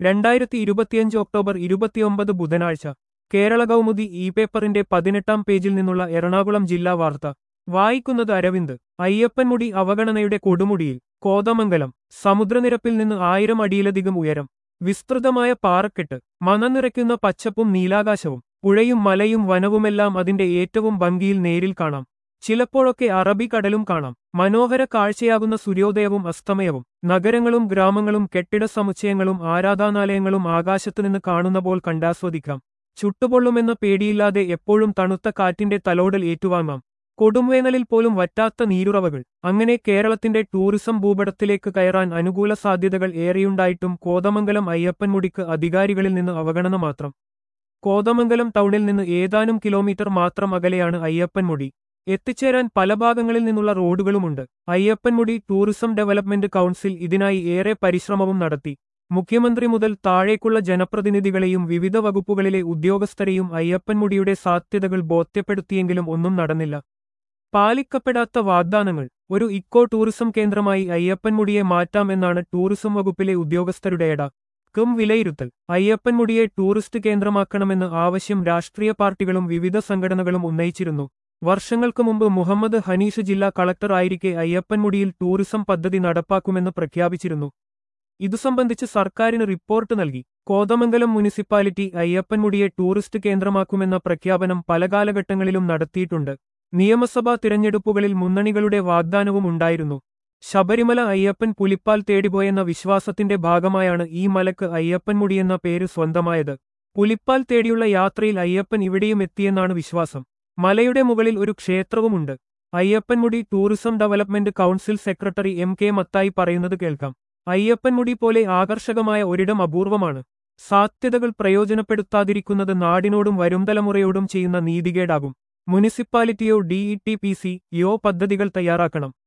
രണ്ടായിരത്തി ഇരുപത്തിയഞ്ച് ഒക്ടോബർ ഇരുപത്തിയൊമ്പത് ബുധനാഴ്ച കേരള കൗമുദി ഇ പേപ്പറിന്റെ പതിനെട്ടാം പേജിൽ നിന്നുള്ള എറണാകുളം ജില്ലാ വാർത്ത വായിക്കുന്നത് അരവിന്ദ് അയ്യപ്പൻമുടി അവഗണനയുടെ കൊടുമുടിയിൽ കോതമംഗലം സമുദ്രനിരപ്പിൽ നിന്ന് ആയിരം അടിയിലധികം ഉയരം വിസ്തൃതമായ പാറക്കെട്ട് മനനിറയ്ക്കുന്ന പച്ചപ്പും നീലാകാശവും പുഴയും മലയും വനവുമെല്ലാം അതിന്റെ ഏറ്റവും ഭംഗിയിൽ നേരിൽ കാണാം ചിലപ്പോഴൊക്കെ അറബിക്കടലും കാണാം മനോഹര കാഴ്ചയാകുന്ന സൂര്യോദയവും അസ്തമയവും നഗരങ്ങളും ഗ്രാമങ്ങളും കെട്ടിട സമുച്ചയങ്ങളും ആരാധനാലയങ്ങളും ആകാശത്തുനിന്ന് കാണുന്നപ്പോൾ കണ്ടാസ്വദിക്കാം ചുട്ടുപൊള്ളുമെന്ന പേടിയില്ലാതെ എപ്പോഴും തണുത്ത കാറ്റിന്റെ തലോടൽ ഏറ്റുവാങ്ങാം കൊടുംവേനലിൽ പോലും വറ്റാത്ത നീരുറവകൾ അങ്ങനെ കേരളത്തിന്റെ ടൂറിസം ഭൂപടത്തിലേക്ക് കയറാൻ അനുകൂല സാധ്യതകൾ ഏറെയുണ്ടായിട്ടും കോതമംഗലം അയ്യപ്പൻമുടിക്ക് അധികാരികളിൽ നിന്ന് അവഗണന മാത്രം കോതമംഗലം ടൗണിൽ നിന്ന് ഏതാനും കിലോമീറ്റർ മാത്രം അകലെയാണ് അയ്യപ്പൻമുടി എത്തിച്ചേരാൻ പല ഭാഗങ്ങളിൽ നിന്നുള്ള റോഡുകളുമുണ്ട് അയ്യപ്പൻമുടി ടൂറിസം ഡെവലപ്മെന്റ് കൗൺസിൽ ഇതിനായി ഏറെ പരിശ്രമവും നടത്തി മുഖ്യമന്ത്രി മുതൽ താഴേക്കുള്ള ജനപ്രതിനിധികളെയും വിവിധ വകുപ്പുകളിലെ ഉദ്യോഗസ്ഥരെയും അയ്യപ്പൻമുടിയുടെ സാധ്യതകൾ ബോധ്യപ്പെടുത്തിയെങ്കിലും ഒന്നും നടന്നില്ല പാലിക്കപ്പെടാത്ത വാഗ്ദാനങ്ങൾ ഒരു ഇക്കോ ടൂറിസം കേന്ദ്രമായി അയ്യപ്പൻമുടിയെ മാറ്റാം എന്നാണ് ടൂറിസം വകുപ്പിലെ ഉദ്യോഗസ്ഥരുടെ ഇട ക്കും വിലയിരുത്തൽ അയ്യപ്പൻമുടിയെ ടൂറിസ്റ്റ് കേന്ദ്രമാക്കണമെന്ന് ആവശ്യം രാഷ്ട്രീയ പാർട്ടികളും വിവിധ സംഘടനകളും ഉന്നയിച്ചിരുന്നു വർഷങ്ങൾക്ക് മുമ്പ് മുഹമ്മദ് ഹനീഷ് ജില്ലാ കളക്ടർ ആയിരിക്കെ അയ്യപ്പൻമുടിയിൽ ടൂറിസം പദ്ധതി നടപ്പാക്കുമെന്ന് പ്രഖ്യാപിച്ചിരുന്നു ഇതു സംബന്ധിച്ച് സർക്കാരിന് റിപ്പോർട്ട് നൽകി കോതമംഗലം മുനിസിപ്പാലിറ്റി അയ്യപ്പൻമുടിയെ ടൂറിസ്റ്റ് കേന്ദ്രമാക്കുമെന്ന പ്രഖ്യാപനം പല കാലഘട്ടങ്ങളിലും നടത്തിയിട്ടുണ്ട് നിയമസഭാ തിരഞ്ഞെടുപ്പുകളിൽ മുന്നണികളുടെ വാഗ്ദാനവും ഉണ്ടായിരുന്നു ശബരിമല അയ്യപ്പൻ പുലിപ്പാൽ തേടിപ്പോയെന്ന വിശ്വാസത്തിന്റെ ഭാഗമായാണ് ഈ മലക്ക് അയ്യപ്പൻമുടിയെന്ന പേര് സ്വന്തമായത് പുലിപ്പാൽ തേടിയുള്ള യാത്രയിൽ അയ്യപ്പൻ ഇവിടെയും എത്തിയെന്നാണ് വിശ്വാസം മലയുടെ മുകളിൽ ഒരു ക്ഷേത്രവുമുണ്ട് Ayyappanmudi tourism development council secretary M K Mathai പറയുന്നത് കേൾക്കാം അയ്യപ്പൻമുടി പോലെ ആകർഷകമായ ഒരിടം അപൂർവമാണ് സാധ്യതകൾ പ്രയോജനപ്പെടുത്താതിരിക്കുന്നത് നാടിനോടും വരും തലമുറയോടും ചെയ്യുന്ന നീതികേടാകും മുനിസിപ്പാലിറ്റിയോ ഡിഇ ടി പി സി യോ പദ്ധതികൾ തയ്യാറാക്കണം